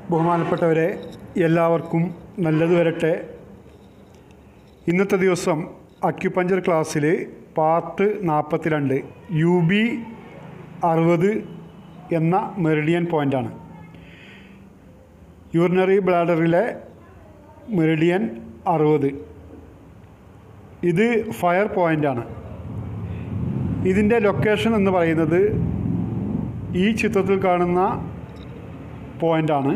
ബഹുമാനപ്പെട്ടവരെ എല്ലാവർക്കും നല്ലത് വരട്ടെ ഇന്നത്തെ ദിവസം അക്യുപഞ്ചർ ക്ലാസ്സിൽ പാർട്ട് നാൽപ്പത്തിരണ്ട് യു ബി അറുപത് എന്ന മെറിഡിയൻ പോയിൻ്റാണ് യൂറിനറി ബ്ലാഡറിലെ മെറിഡിയൻ അറുപത് ഇത് ഫയർ പോയിൻ്റാണ് ഇതിൻ്റെ ലൊക്കേഷൻ എന്ന് പറയുന്നത് ഈ ചിത്രത്തിൽ കാണുന്ന പോയിൻ്റാണ്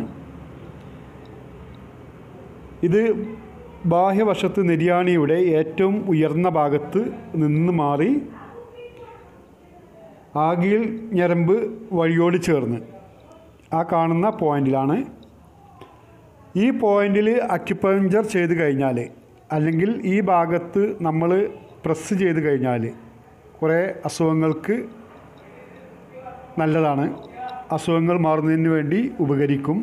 ഇത് ബാഹ്യവശത്ത് നെരിയാണിയുടെ ഏറ്റവും ഉയർന്ന ഭാഗത്ത് നിന്ന് മാറി ആകിയിൽ ഞരമ്പ് വഴിയോട് ചേർന്ന് ആ കാണുന്ന പോയിന്റിലാണ് ഈ പോയിന്റിൽ അക്യുപഞ്ചർ ചെയ്ത് കഴിഞ്ഞാൽ അല്ലെങ്കിൽ ഈ ഭാഗത്ത് നമ്മൾ പ്രസ് ചെയ്ത് കഴിഞ്ഞാൽ കുറേ അസുഖങ്ങൾക്ക് നല്ലതാണ് അസുഖങ്ങൾ മാറുന്നതിന് വേണ്ടി ഉപകരിക്കും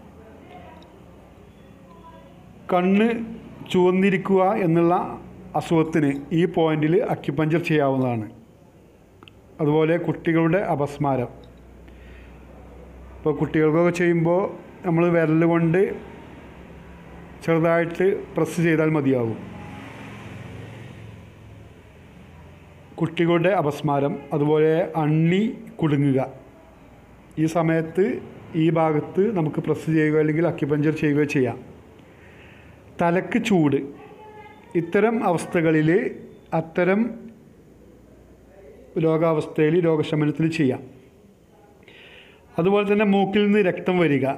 കണ്ണ് ചുവന്നിരിക്കുക എന്നുള്ള അസുഖത്തിന് ഈ പോയിന്റിൽ അക്യുപഞ്ചർ ചെയ്യാവുന്നതാണ് അതുപോലെ കുട്ടികളുടെ അപസ്മാരം ഇപ്പോൾ കുട്ടികൾക്കൊക്കെ ചെയ്യുമ്പോൾ നമ്മൾ വിരൽ കൊണ്ട് ചെറുതായിട്ട് പ്രസ് ചെയ്താൽ മതിയാകും കുട്ടികളുടെ അപസ്മാരം അതുപോലെ അണ്ണി കുടുങ്ങുക ഈ സമയത്ത് ഈ ഭാഗത്ത് നമുക്ക് പ്രസ് ചെയ്യുകയോ അല്ലെങ്കിൽ അക്യുപഞ്ചർ ചെയ്യുകയോ ചെയ്യാം തലക്ക് ചൂട് ഇത്തരം അവസ്ഥകളിൽ അത്തരം രോഗാവസ്ഥയിൽ രോഗശമനത്തിൽ ചെയ്യാം അതുപോലെ തന്നെ മൂക്കിൽ നിന്ന് രക്തം വരിക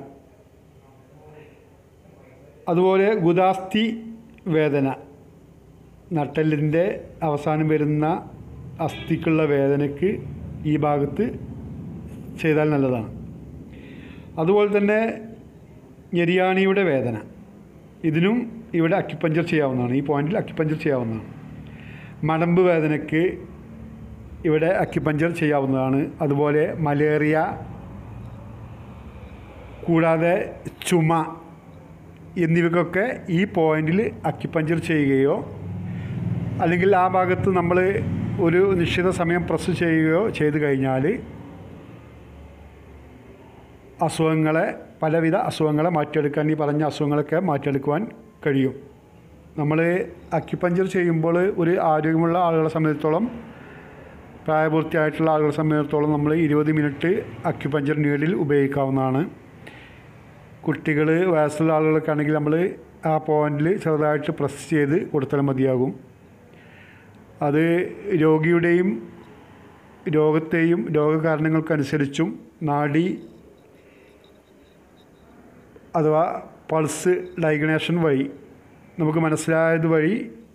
അതുപോലെ ഗുദാസ്തി വേദന നട്ടെല്ലിൻ്റെ അവസാനം വരുന്ന അസ്ഥിക്കുള്ള വേദനയ്ക്ക് ഈ ഭാഗത്ത് ചെയ്താൽ നല്ലതാണ് അതുപോലെ തന്നെ ഞെരിയാണിയുടെ വേദന ഇതിനും ഇവിടെ അക്യുപഞ്ചർ ചെയ്യാവുന്നതാണ് ഈ പോയിന്റിൽ അക്യുപഞ്ചർ ചെയ്യാവുന്നതാണ് മടമ്പ് വേദനയ്ക്ക് ഇവിടെ അക്യുപഞ്ചർ ചെയ്യാവുന്നതാണ് അതുപോലെ മലേറിയ കൂടാതെ ചുമ എന്നിവയ്ക്കൊക്കെ ഈ പോയിന്റിൽ അക്യുപഞ്ചർ ചെയ്യുകയോ അല്ലെങ്കിൽ ആ ഭാഗത്ത് നമ്മൾ ഒരു നിശ്ചിത സമയം പ്രസ് ചെയ്യുകയോ ചെയ്തു കഴിഞ്ഞാൽ അസുഖങ്ങളെ പലവിധ അസുഖങ്ങളെ മാറ്റിയെടുക്കാൻ ഈ പറഞ്ഞ അസുഖങ്ങളൊക്കെ മാറ്റിയെടുക്കുവാൻ കഴിയും നമ്മൾ അക്യുപഞ്ചർ ചെയ്യുമ്പോൾ ഒരു ആരോഗ്യമുള്ള ആളുകളെ സംബന്ധിച്ചിടത്തോളം പ്രായപൂർത്തിയായിട്ടുള്ള ആളുകളെ സംബന്ധിച്ചിടത്തോളം നമ്മൾ ഇരുപത് മിനിറ്റ് അക്യുപഞ്ചർ നീഡിൽ ഉപയോഗിക്കാവുന്നതാണ് കുട്ടികൾ വയസ്സുള്ള ആളുകളൊക്കെ ആണെങ്കിൽ നമ്മൾ ആ പോയിന്റിൽ ചെറുതായിട്ട് പ്രസ് ചെയ്ത് കൊടുത്താൽ മതിയാകും അത് രോഗിയുടെയും രോഗത്തെയും രോഗകാരണങ്ങൾക്കനുസരിച്ചും നാഡി അഥവാ പൾസ് ഡയഗ്നേഷൻ വഴി നമുക്ക് മനസ്സിലായത് വഴി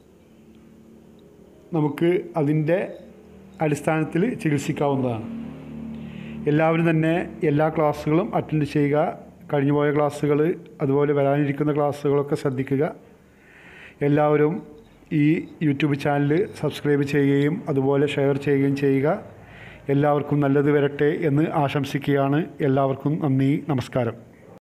നമുക്ക് അതിൻ്റെ അടിസ്ഥാനത്തിൽ ചികിത്സിക്കാവുന്നതാണ് എല്ലാവരും തന്നെ എല്ലാ ക്ലാസ്സുകളും അറ്റൻഡ് ചെയ്യുക കഴിഞ്ഞുപോയ ക്ലാസ്സുകൾ അതുപോലെ വരാനിരിക്കുന്ന ക്ലാസ്സുകളൊക്കെ ശ്രദ്ധിക്കുക എല്ലാവരും ഈ യൂട്യൂബ് ചാനൽ സബ്സ്ക്രൈബ് ചെയ്യുകയും അതുപോലെ ഷെയർ ചെയ്യുകയും ചെയ്യുക എല്ലാവർക്കും നല്ലത് വരട്ടെ എന്ന് ആശംസിക്കുകയാണ് എല്ലാവർക്കും നന്ദി നമസ്കാരം